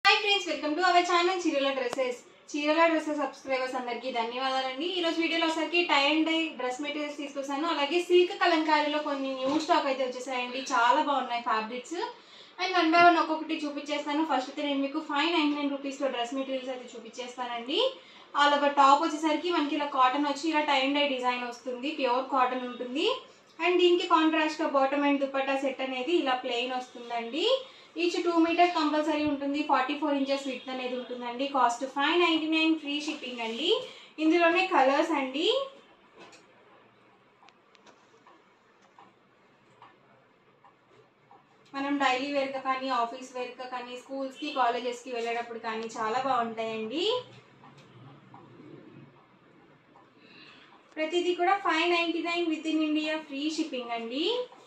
hi friends welcome to our channel చీరల dresses చీరల dresses subscribers అందరికీ ధన్యవాదాలండి ఈ రోజు వీడియోలో ఒకసారికి tie and dye dress materials తీసుకొస్తాను అలాగే సిల్క్ కలంకారీలో కొన్ని న్యూ స్టాక్ అయితే వచ్చేసాయండి చాలా బాగున్నాయి fabrics and one by one ఒక్కొక్కటి చూపించేస్తాను ఫస్ట్ అయితే నేను మీకు ఫైవ్ నైన్ నైన్ రూపీస్లో డ్రెస్ మెటీరియల్స్ అయితే చూపించేస్తానండి ఆల్ ఓవర్ టాప్ వచ్చేసరికి మనకి ఇలా కాటన్ వచ్చి ఇలా టై అండ్ డై డిజైన్ వస్తుంది ప్యూర్ కాటన్ ఉంటుంది అండ్ దీనికి కాంట్రాస్ట్ గా బాటమ్ అండ్ దుపట్టా సెట్ అనేది ఇలా ప్లెయిన్ వస్తుందండి ఈచ్ టూ మీటర్ కంపల్సరీ ఉంటుంది ఫార్టీ ఫోర్ ఇంచెస్ విత్ అనేది ఉంటుందండి cost five ninety nine free shipping అండి ఇందులోనే కలర్స్ అండి మనం డైలీ వేర్గా కానీ ఆఫీస్ వేర్గా కానీ స్కూల్స్కి కాలేజెస్కి వెళ్ళేటప్పుడు కానీ చాలా బాగుంటాయండి ప్రతిదీ కూడా five ninety nine within India free shipping అండి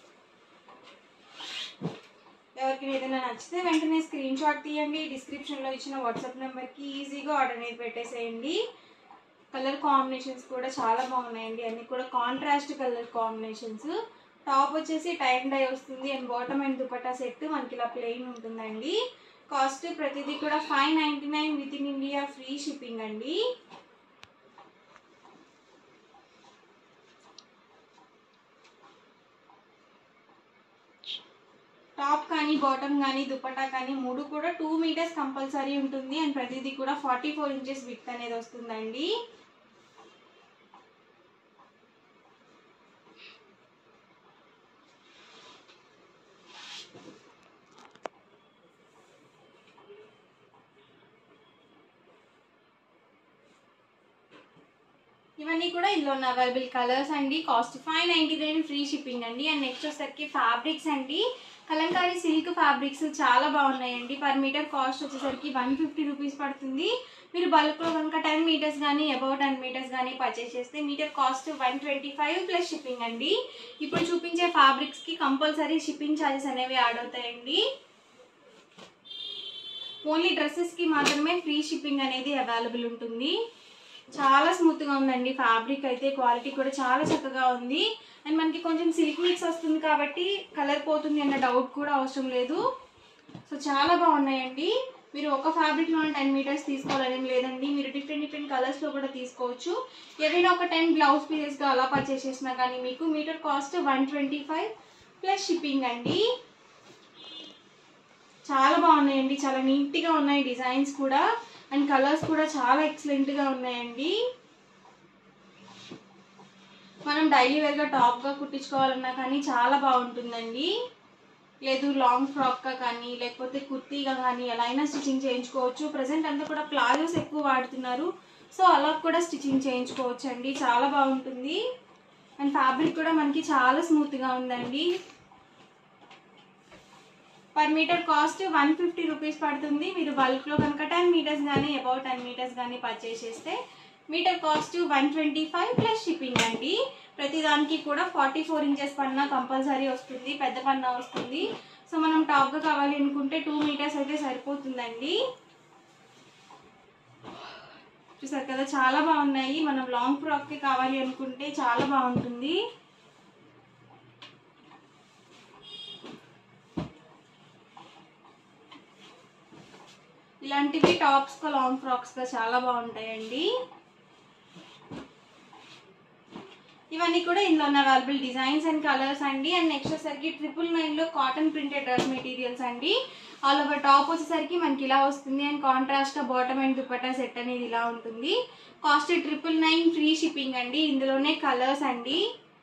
ఎవరికి ఏదైనా నచ్చితే వెంటనే స్క్రీన్ షాట్ తీయండి డిస్క్రిప్షన్లో ఇచ్చిన వాట్సాప్ నెంబర్కి ఈజీగా ఆర్డర్ అనేది పెట్టేసేయండి కలర్ కాంబినేషన్స్ కూడా చాలా బాగున్నాయండి అన్ని కూడా కాంట్రాస్ట్ కలర్ కాంబినేషన్స్ టాప్ వచ్చేసి టైమ్ డై వస్తుంది and bottom and dupatta set మనకి ఇలా ప్లెయిన్ ఉంటుందండి కాస్ట్ ప్రతిదీ కూడా five ninety nine within India free shipping అండి టాప్ కానీ బాటమ్ కానీ దుపట్టా కానీ మూడు కూడా టూ మీటర్స్ కంపల్సరీ ఉంటుంది అండ్ ప్రతిదీ కూడా ఫార్టీ ఫోర్ ఇంచెస్ విత్ అనేది వస్తుందండి ఇవన్నీ కూడా ఇందులో ఉన్న అవైలబుల్ కలర్స్ అండి cost five ninety nine free shipping అండి అండ్ నెక్స్ట్ వచ్చేసరికి ఫ్యాబ్రిక్స్ అండి కలంకారీ సిల్క్ ఫ్యాబ్రిక్స్ చాలా బాగున్నాయండి పర్ మీటర్ కాస్ట్ వచ్చేసరికి వన్ ఫిఫ్టీ రూపీస్ పడుతుంది మీరు బల్క్లో కనుక టెన్ మీటర్స్ కానీ అబౌట్ టెన్ మీటర్స్ కానీ పర్చేస్ చేస్తే metre cost one twenty five plus shipping అండి ఇప్పుడు చూపించే ఫ్యాబ్రిక్స్కి కంపల్సరీ షిప్పింగ్ ఛార్జెస్ అనేవి యాడ్ అవుతాయండి ఓన్లీ డ్రెస్సెస్కి మాత్రమే ఫ్రీ షిప్పింగ్ అనేది అవైలబుల్ ఉంటుంది చాలా స్మూత్గా ఉందండి ఫ్యాబ్రిక్ అయితే క్వాలిటీ కూడా చాలా చక్కగా ఉంది అండ్ మనకి కొంచెం సిల్క్ మిక్స్ వస్తుంది కాబట్టి కలర్ పోతుంది అన్న డౌట్ కూడా అవసరం లేదు సో చాలా బాగున్నాయండి మీరు ఒక ఫ్యాబ్రిక్లో టెన్ మీటర్స్ తీసుకోవాలని లేదండి మీరు డిఫరెంట్ డిఫరెంట్ కలర్స్లో కూడా తీసుకోవచ్చు ఏదైనా ఒక టెన్ బ్లౌజ్ పీసెస్గా అలా పర్చేస్ చేసినా కానీ మీకు metre cost one twenty five plus shipping అండి చాలా బాగున్నాయండి చాలా నీట్గా ఉన్నాయి డిజైన్స్ కూడా అండ్ కలర్స్ కూడా చాలా ఎక్సలెంట్గా ఉన్నాయండి మనం డైలీ వేర్గా టాప్గా కుట్టించుకోవాలన్నా కానీ చాలా బాగుంటుందండి లేదు లాంగ్ ఫ్రాక్గా కానీ లేకపోతే కుర్తీగా కానీ ఎలా అయినా స్టిచ్చింగ్ చేయించుకోవచ్చు ప్రజెంట్ అంతా కూడా ప్లాజోస్ ఎక్కువ వాడుతున్నారు సో అలా కూడా స్టిచ్చింగ్ చేయించుకోవచ్చు అండి చాలా బాగుంటుంది అండ్ ఫ్యాబ్రిక్ కూడా మనకి చాలా స్మూత్గా ఉందండి per metre cost one fifty rupees పడుతుంది మీరు బల్క్లో కనుక టెన్ మీటర్స్ కానీ అబౌట్ టెన్ మీటర్స్ కానీ పర్చేస్ చేస్తే metre cost one twenty five plus shipping అండి ప్రతి దానికి కూడా ఫార్టీ ఫోర్ ఇంచెస్ పన్నా కంపల్సరీ వస్తుంది పెద్ద పన్నా వస్తుంది సో మనం టాప్గా కావాలి అనుకుంటే టూ మీటర్స్ అయితే సరిపోతుందండి చూసారు కదా చాలా బాగున్నాయి మనం లాంగ్ ఫ్రాక్కి కావాలి అనుకుంటే చాలా బాగుంటుంది ఇలాంటివి టాప్స్గా లాంగ్ ఫ్రాక్స్గా చాలా బాగుంటాయండి ఇవన్నీ కూడా ఇందులో ఉన్న అవైలబుల్ డిజైన్స్ అండ్ కలర్స్ అండి అండ్ నెక్స్ట్ వచ్చేసరికి ట్రిపుల్ నైన్లో కాటన్ ప్రింటెడ్ డ్రెస్ మెటీరియల్స్ అండి ఆల్ ఓవర్ టాప్ వచ్చేసరికి మనకి ఇలా వస్తుంది అండ్ కాంట్రాస్ట్గా బాటమ్ అండ్ దుపట్టా సెట్ అనేది ఇలా ఉంటుంది cost triple nine free shipping అండి ఇందులోనే కలర్స్ అండి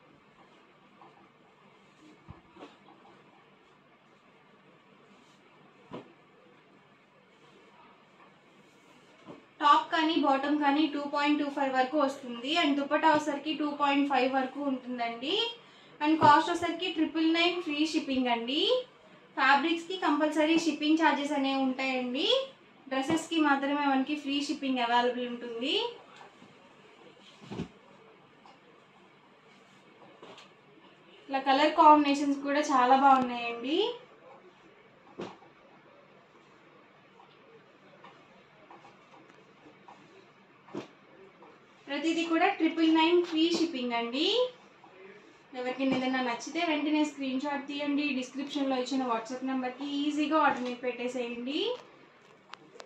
టాప్ కానీ బాటమ్ కానీ టూ పాయింట్ టూ ఫైవ్ వరకు వస్తుంది అండ్ దుపట్టా వచ్చేసరికి టూ పాయింట్ ఫైవ్ వరకు ఉంటుందండి అండ్ కాస్ట్ వచ్చేసరికి ట్రిపుల్ నైన్ ఫ్రీ షిప్పింగ్ అండి ఫ్యాబ్రిక్స్కి కంపల్సరీ షిప్పింగ్ ఛార్జెస్ అనేవి ఉంటాయండి డ్రెస్సెస్కి మాత్రమే మనకి ఫ్రీ షిప్పింగ్ అవైలబుల్ ఉంటుంది ఇలా కలర్ కాంబినేషన్స్ కూడా చాలా బాగున్నాయండి ప్రతిదీ కూడా ట్రిపుల్ నైన్ ఫ్రీ షిప్పింగ్ అండి ఎవరికైనా ఏదైనా నచ్చితే వెంటనే స్క్రీన్ షాట్ తీయండి డిస్క్రిప్షన్లో ఇచ్చిన వాట్సాప్ నెంబర్కి ఈజీగా ఆర్డర్ మీద పెట్టేసేయండి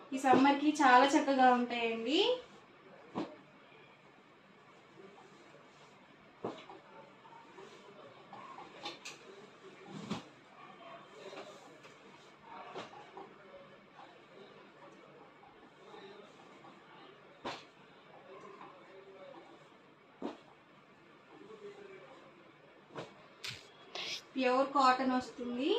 ఈ సమ్మర్కి చాలా చక్కగా ఉంటాయండి ప్యూర్ కాటన్ వస్తుంది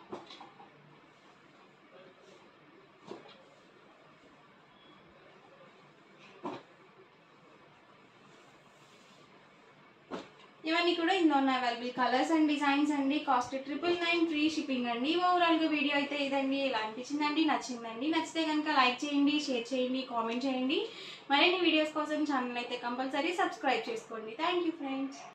ఇవన్నీ కూడా ఇందులో ఉన్న అవైలబుల్ కలర్స్ అండ్ డిజైన్స్ అండి cost triple nine free shipping అండి ఓవరాల్గా వీడియో అయితే ఇదండి ఎలా అనిపించిందండి నచ్చిందండి నచ్చితే కనుక లైక్ చేయండి షేర్ చేయండి కామెంట్ చేయండి మరిన్ని వీడియోస్ కోసం ఛానల్ అయితే కంపల్సరీ సబ్స్క్రైబ్ చేసుకోండి థ్యాంక్ యూ ఫ్రెండ్స్